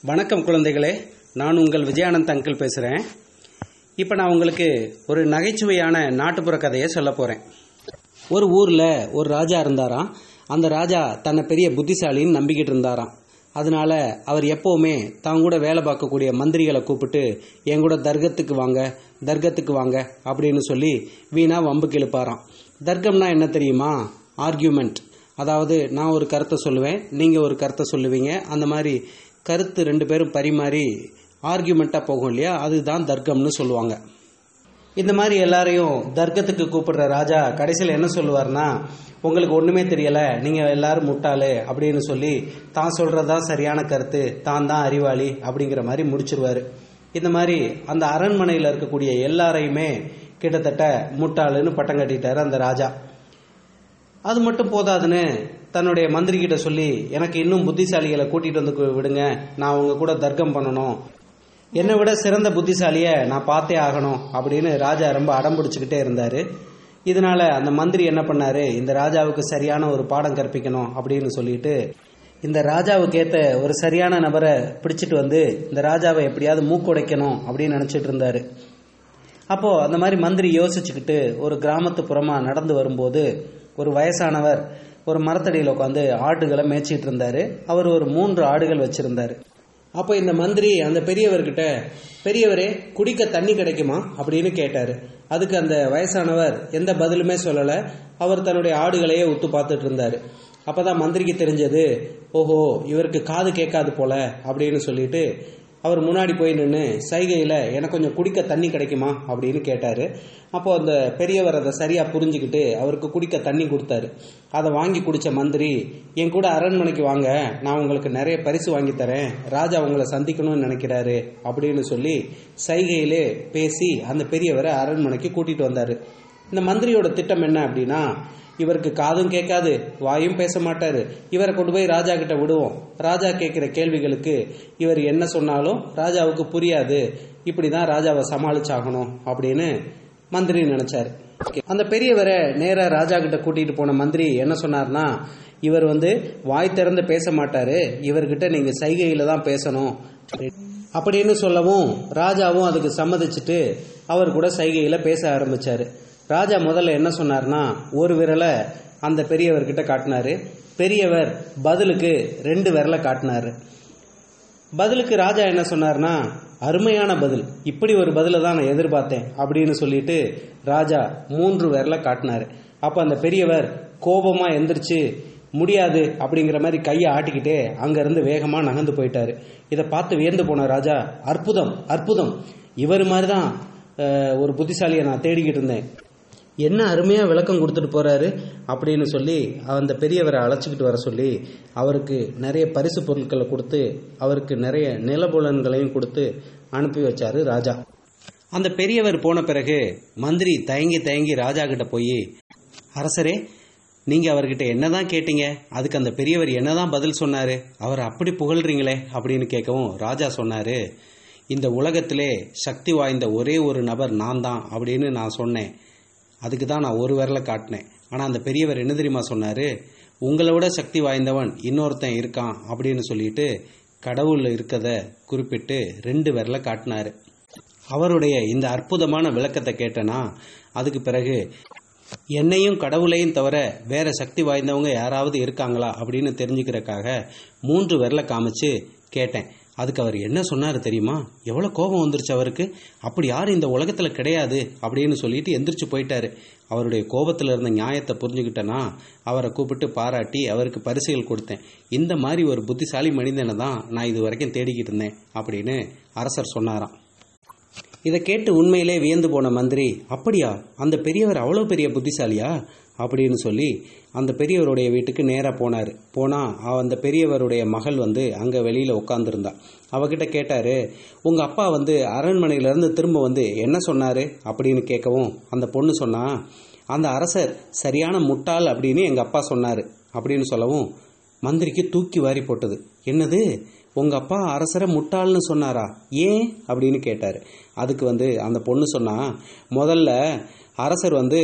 வணக்கம் குழந்தைகளே நான் உங்கள் விஜயானந்த் அங்கிள் பேசுகிறேன் இப்போ நான் உங்களுக்கு ஒரு நகைச்சுவையான நாட்டுப்புற கதையை சொல்ல போகிறேன் ஒரு ஊரில் ஒரு ராஜா இருந்தாராம் அந்த ராஜா தன்னை பெரிய புத்திசாலின்னு நம்பிக்கிட்டு இருந்தாராம் அதனால அவர் எப்போவுமே தான் கூட வேலை பார்க்கக்கூடிய மந்திரிகளை கூப்பிட்டு என் கூட தர்கத்துக்கு வாங்க தர்கத்துக்கு வாங்க அப்படின்னு சொல்லி வீணா வம்புக்கு இழுப்பாராம் தர்க்கம்னா என்ன தெரியுமா ஆர்கியூமெண்ட் அதாவது நான் ஒரு கருத்தை சொல்லுவேன் நீங்கள் ஒரு கருத்தை சொல்லுவீங்க அந்த மாதிரி கருத்து ரெண்டு பேரும் பரிமாறி ஆர்கியூமெண்ட்டாக போகும் இல்லையா அதுதான் தர்க்கம்னு சொல்லுவாங்க இந்த மாதிரி எல்லாரையும் தர்க்கத்துக்கு கூப்பிடுற ராஜா கடைசியில் என்ன சொல்லுவார்னா உங்களுக்கு ஒன்றுமே தெரியலை நீங்கள் எல்லாரும் முட்டாளு அப்படின்னு சொல்லி தான் சொல்கிறதான் சரியான கருத்து தான் தான் அறிவாளி அப்படிங்கிற மாதிரி முடிச்சிருவாரு இந்த மாதிரி அந்த அரண்மனையில் இருக்கக்கூடிய எல்லாரையுமே கிட்டத்தட்ட முட்டாளுன்னு பட்டம் கட்டிட்டாரு அந்த ராஜா அது மட்டும் போதாதுன்னு தன்னுடைய மந்திரி கிட்ட சொல்லி எனக்கு இன்னும் புத்திசாலிகளை கூட்டிட்டு வந்து கு- விடுங்க நான் உங்க கூட தர்க்கம் பண்ணணும் என்னை விட சிறந்த புத்திசாலிய நான் பார்த்தே ஆகணும் அப்படின்னு ராஜா ரொம்ப அடம் பிடிச்சுக்கிட்டே இருந்தாரு இதனால அந்த மந்திரி என்ன பண்ணாரு இந்த ராஜாவுக்கு சரியான ஒரு பாடம் கற்பிக்கணும் அப்படின்னு சொல்லிட்டு இந்த ராஜாவுக்கு ஏத்த ஒரு சரியான நபரை பிடிச்சிட்டு வந்து இந்த ராஜாவை எப்படியாவது மூக்குடைக்கணும் அப்படின்னு நினைச்சிட்டு இருந்தாரு அப்போ அந்த மாதிரி மந்திரி யோசிச்சுக்கிட்டு ஒரு கிராமத்து புறமா நடந்து வரும்போது ஒரு வயசானவர் ஒரு மரத்தடியில் உட்காந்து ஆடுகளை மேய்ச்சிட்டு இருந்தாரு அவர் ஒரு மூன்று ஆடுகள் வச்சிருந்தாரு அப்போ இந்த மந்திரி அந்த பெரியவர்கிட்ட பெரியவரே குடிக்க தண்ணி கிடைக்குமா அப்படின்னு கேட்டாரு அதுக்கு அந்த வயசானவர் எந்த பதிலுமே சொல்லல அவர் தன்னுடைய ஆடுகளையே உத்து பார்த்துட்டு இருந்தாரு அப்பதான் மந்திரிக்கு தெரிஞ்சது ஓஹோ இவருக்கு காது கேட்காது போல அப்படின்னு சொல்லிட்டு அவர் முன்னாடி போய் நின்று சைகையில் எனக்கு கொஞ்சம் குடிக்க தண்ணி கிடைக்குமா அப்படின்னு கேட்டார் அப்போ அந்த பெரியவர் அதை சரியாக புரிஞ்சுக்கிட்டு அவருக்கு குடிக்க தண்ணி கொடுத்தாரு அதை வாங்கி குடித்த மந்திரி என் கூட அரண்மனைக்கு வாங்க நான் உங்களுக்கு நிறைய பரிசு வாங்கி தரேன் ராஜா உங்களை சந்திக்கணும்னு நினைக்கிறாரு அப்படின்னு சொல்லி சைகையிலே பேசி அந்த பெரியவரை அரண்மனைக்கு கூட்டிட்டு வந்தார் இந்த மந்திரியோட திட்டம் என்ன அப்படின்னா இவருக்கு காதும் கேட்காது வாயும் பேச மாட்டாரு இவரை கொண்டு போய் ராஜா கிட்ட விடுவோம் ராஜா கேட்கிற கேள்விகளுக்கு இவர் என்ன சொன்னாலும் ராஜாவுக்கு புரியாது இப்படிதான் ராஜாவை சமாளிச்சாகணும் அப்படின்னு மந்திரி நினைச்சாரு அந்த பெரியவரை நேரா ராஜா கிட்ட கூட்டிட்டு போன மந்திரி என்ன சொன்னார்னா இவர் வந்து வாய் திறந்து பேச மாட்டாரு இவர்கிட்ட நீங்க சைகையில தான் பேசணும் அப்படின்னு சொல்லவும் ராஜாவும் அதுக்கு சம்மதிச்சுட்டு அவர் கூட சைகையில பேச ஆரம்பிச்சாரு ராஜா முதல்ல என்ன சொன்னார்னா ஒரு விரலை அந்த பெரியவர்கிட்ட காட்டினாரு பெரியவர் பதிலுக்கு ரெண்டு விரலை காட்டினாரு பதிலுக்கு ராஜா என்ன சொன்னார்னா அருமையான பதில் இப்படி ஒரு பதிலை தான் நான் எதிர்பார்த்தேன் அப்படின்னு சொல்லிட்டு ராஜா மூன்று விரலை காட்டினாரு அப்ப அந்த பெரியவர் கோபமா எந்திரிச்சு முடியாது அப்படிங்கிற மாதிரி கையை ஆட்டிக்கிட்டே அங்க இருந்து வேகமா நகர்ந்து போயிட்டாரு இதை பார்த்து வியந்து போன ராஜா அற்புதம் அற்புதம் இவர் மாதிரி தான் ஒரு புத்திசாலியை நான் தேடிக்கிட்டு இருந்தேன் என்ன அருமையா விளக்கம் கொடுத்துட்டு போறாரு அப்படின்னு சொல்லி அந்த பெரியவரை அழைச்சிக்கிட்டு வர சொல்லி அவருக்கு நிறைய பரிசு பொருட்களை கொடுத்து அவருக்கு நிறைய நிலபுலன்களையும் கொடுத்து அனுப்பி வச்சாரு ராஜா அந்த பெரியவர் போன பிறகு மந்திரி தயங்கி தயங்கி ராஜா கிட்ட போய் அரசரே நீங்க அவர்கிட்ட என்னதான் கேட்டீங்க அதுக்கு அந்த பெரியவர் என்னதான் பதில் சொன்னாரு அவர் அப்படி புகழ்றீங்களே அப்படின்னு கேட்கவும் ராஜா சொன்னாரு இந்த உலகத்திலே சக்தி வாய்ந்த ஒரே ஒரு நபர் நான் தான் அப்படின்னு நான் சொன்னேன் அதுக்கு தான் நான் ஒரு விரலை காட்டினேன் ஆனால் அந்த பெரியவர் என்ன தெரியுமா சொன்னார் உங்களை விட சக்தி வாய்ந்தவன் இன்னொருத்தன் இருக்கான் அப்படின்னு சொல்லிட்டு கடவுள் இருக்கத குறிப்பிட்டு ரெண்டு விரலை காட்டினாரு அவருடைய இந்த அற்புதமான விளக்கத்தை கேட்டேனா அதுக்கு பிறகு என்னையும் கடவுளையும் தவிர வேற சக்தி வாய்ந்தவங்க யாராவது இருக்காங்களா அப்படின்னு தெரிஞ்சுக்கிறதுக்காக மூன்று விரலை காமிச்சு கேட்டேன் அதுக்கு அவர் என்ன சொன்னாரு தெரியுமா எவ்வளவு கோபம் வந்துருச்சு அவருக்கு அப்படி யாரும் இந்த உலகத்துல கிடையாது அப்படின்னு சொல்லிட்டு எந்திரிச்சு போயிட்டாரு அவருடைய கோபத்துல இருந்த நியாயத்தை புரிஞ்சுக்கிட்டேன்னா அவரை கூப்பிட்டு பாராட்டி அவருக்கு பரிசுகள் கொடுத்தேன் இந்த மாதிரி ஒரு புத்திசாலி மனிதனை தான் நான் இது வரைக்கும் தேடிக்கிட்டு இருந்தேன் அப்படின்னு அரசர் சொன்னாராம் இதை கேட்டு உண்மையிலே வியந்து போன மந்திரி அப்படியா அந்த பெரியவர் அவ்வளோ பெரிய புத்திசாலியா அப்படின்னு சொல்லி அந்த பெரியவருடைய வீட்டுக்கு நேராக போனார் போனால் அந்த பெரியவருடைய மகள் வந்து அங்கே வெளியில் உட்காந்துருந்தா அவகிட்ட கேட்டார் உங்கள் அப்பா வந்து அரண்மனையிலேருந்து திரும்ப வந்து என்ன சொன்னார் அப்படின்னு கேட்கவும் அந்த பொண்ணு சொன்னா அந்த அரசர் சரியான முட்டாள் அப்படின்னு எங்கள் அப்பா சொன்னார் அப்படின்னு சொல்லவும் மந்திரிக்கு தூக்கி வாரி போட்டது என்னது உங்க அப்பா அரசரை முட்டாள்னு சொன்னாரா ஏன் அப்படின்னு கேட்டாரு அதுக்கு வந்து அந்த பொண்ணு சொன்னா முதல்ல அரசர் வந்து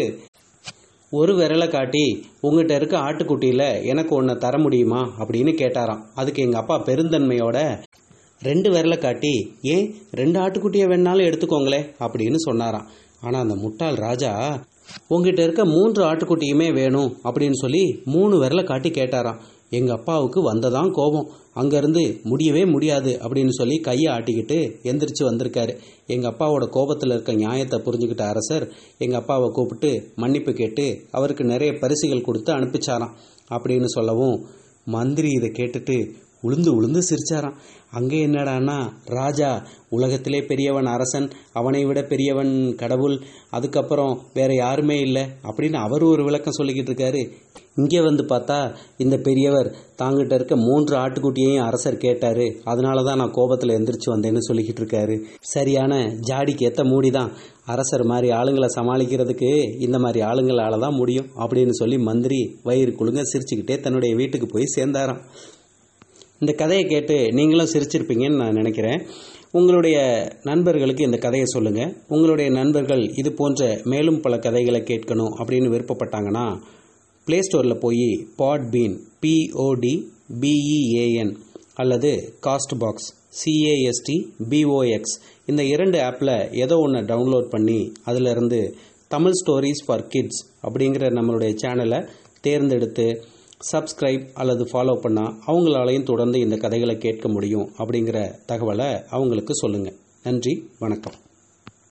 ஒரு விரலை காட்டி உங்ககிட்ட இருக்க ஆட்டுக்குட்டியில் எனக்கு ஒன்று தர முடியுமா அப்படின்னு கேட்டாராம் அதுக்கு எங்கள் அப்பா பெருந்தன்மையோட ரெண்டு விரலை காட்டி ஏன் ரெண்டு ஆட்டுக்குட்டியை வேணாலும் எடுத்துக்கோங்களே அப்படின்னு சொன்னாராம் ஆனால் அந்த முட்டாள் ராஜா உங்ககிட்ட இருக்க மூன்று ஆட்டுக்குட்டியுமே வேணும் அப்படின்னு சொல்லி மூணு விரலை காட்டி கேட்டாராம் எங்கள் அப்பாவுக்கு வந்ததான் கோபம் அங்கேருந்து முடியவே முடியாது அப்படின்னு சொல்லி கையை ஆட்டிக்கிட்டு எந்திரிச்சு வந்திருக்காரு எங்கள் அப்பாவோட கோபத்தில் இருக்க நியாயத்தை புரிஞ்சுக்கிட்ட அரசர் எங்கள் அப்பாவை கூப்பிட்டு மன்னிப்பு கேட்டு அவருக்கு நிறைய பரிசுகள் கொடுத்து அனுப்பிச்சாராம் அப்படின்னு சொல்லவும் மந்திரி இதை கேட்டுட்டு உளுந்து உளுந்து சிரிச்சாராம் அங்கே என்னடான்னா ராஜா உலகத்திலே பெரியவன் அரசன் அவனை விட பெரியவன் கடவுள் அதுக்கப்புறம் வேற யாருமே இல்லை அப்படின்னு அவர் ஒரு விளக்கம் சொல்லிக்கிட்டு இருக்காரு இங்கே வந்து பார்த்தா இந்த பெரியவர் தாங்கிட்ட இருக்க மூன்று ஆட்டுக்குட்டியையும் அரசர் கேட்டாரு அதனால தான் நான் கோபத்தில் எந்திரிச்சு வந்தேன்னு சொல்லிக்கிட்டு இருக்காரு சரியான ஜாடிக்கு ஏற்ற மூடி தான் அரசர் மாதிரி ஆளுங்களை சமாளிக்கிறதுக்கு இந்த மாதிரி ஆளுங்களால தான் முடியும் அப்படின்னு சொல்லி மந்திரி வயிறு குலுங்க சிரிச்சுக்கிட்டே தன்னுடைய வீட்டுக்கு போய் சேர்ந்தாராம் இந்த கதையை கேட்டு நீங்களும் சிரிச்சிருப்பீங்கன்னு நான் நினைக்கிறேன் உங்களுடைய நண்பர்களுக்கு இந்த கதையை சொல்லுங்கள் உங்களுடைய நண்பர்கள் இது போன்ற மேலும் பல கதைகளை கேட்கணும் அப்படின்னு விருப்பப்பட்டாங்கன்னா ப்ளே ஸ்டோரில் போய் பாட்பீன் பிஓடி பிஇஏஎன் அல்லது காஸ்ட் பாக்ஸ் சிஏஎஸ்டி பிஓஎக்ஸ் இந்த இரண்டு ஆப்பில் ஏதோ ஒன்று டவுன்லோட் பண்ணி அதிலிருந்து தமிழ் ஸ்டோரிஸ் ஃபார் கிட்ஸ் அப்படிங்கிற நம்மளுடைய சேனலை தேர்ந்தெடுத்து சப்ஸ்கிரைப் அல்லது ஃபாலோ பண்ணால் அவங்களாலையும் தொடர்ந்து இந்த கதைகளை கேட்க முடியும் அப்படிங்கிற தகவலை அவங்களுக்கு சொல்லுங்கள் நன்றி வணக்கம்